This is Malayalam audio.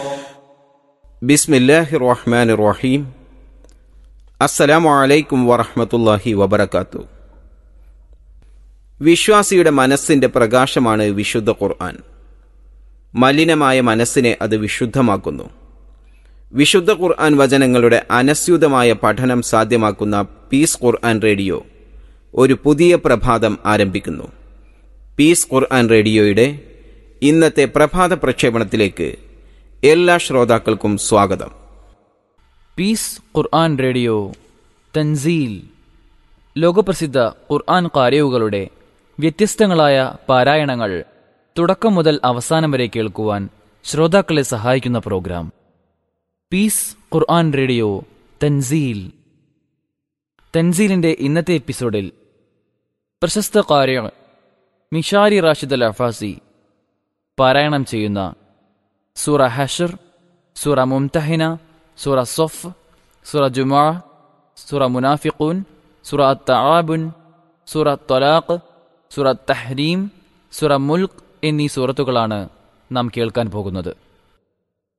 ബിസ്മില്ലാഹി റഹ്മാൻ റഹീം അസ്സലാമു അലൈക്കും വറഹ്മത്തുള്ളാഹി വബറകാത്തു വിശ്വാസിയുടെ മനസ്സിന്റെ പ്രകാശമാണ് വിശുദ്ധ ഖുർആൻ മലിനമായ മനസ്സിനെ അത് വിശുദ്ധമാക്കുന്നു വിശുദ്ധ ഖുർആൻ വചനങ്ങളുടെ അനസ്യൂതമായ പഠനം സാധ്യമാക്കുന്ന പീസ് ഖുർആൻ റേഡിയോ ഒരു പുതിയ പ്രഭാതം ആരംഭിക്കുന്നു പീസ് ഖുർആൻ റേഡിയോയുടെ ഇന്നത്തെ പ്രഭാത പ്രക്ഷേപണത്തിലേക്ക് എല്ലാ ശ്രോതാക്കൾക്കും സ്വാഗതം പീസ് ഖുർആൻ റേഡിയോ തൻസീൽ ലോകപ്രസിദ്ധ ഖുർആൻ കാരയുകളുടെ വ്യത്യസ്തങ്ങളായ പാരായണങ്ങൾ തുടക്കം മുതൽ അവസാനം വരെ കേൾക്കുവാൻ ശ്രോതാക്കളെ സഹായിക്കുന്ന പ്രോഗ്രാം പീസ് ഖുർആൻ റേഡിയോ തൻസീൽ തൻസീലിന്റെ ഇന്നത്തെ എപ്പിസോഡിൽ പ്രശസ്ത കാര്യ മിഷാരി റാഷിദ് അൽ അഫാസി പാരായണം ചെയ്യുന്ന സൂറ ഹഷർ സൂറ മുംതഹിന സൂറ സൊഫ് സൂറ ജുമാ സൂറ മുനാഫിഖൂൻ സൂറ തആബുൻ സൂറ ത്വലാഖ് സൂറ തഹ്രീം സൂറ മുൽക്ക് എന്നീ സൂറത്തുകളാണ് നാം കേൾക്കാൻ പോകുന്നത്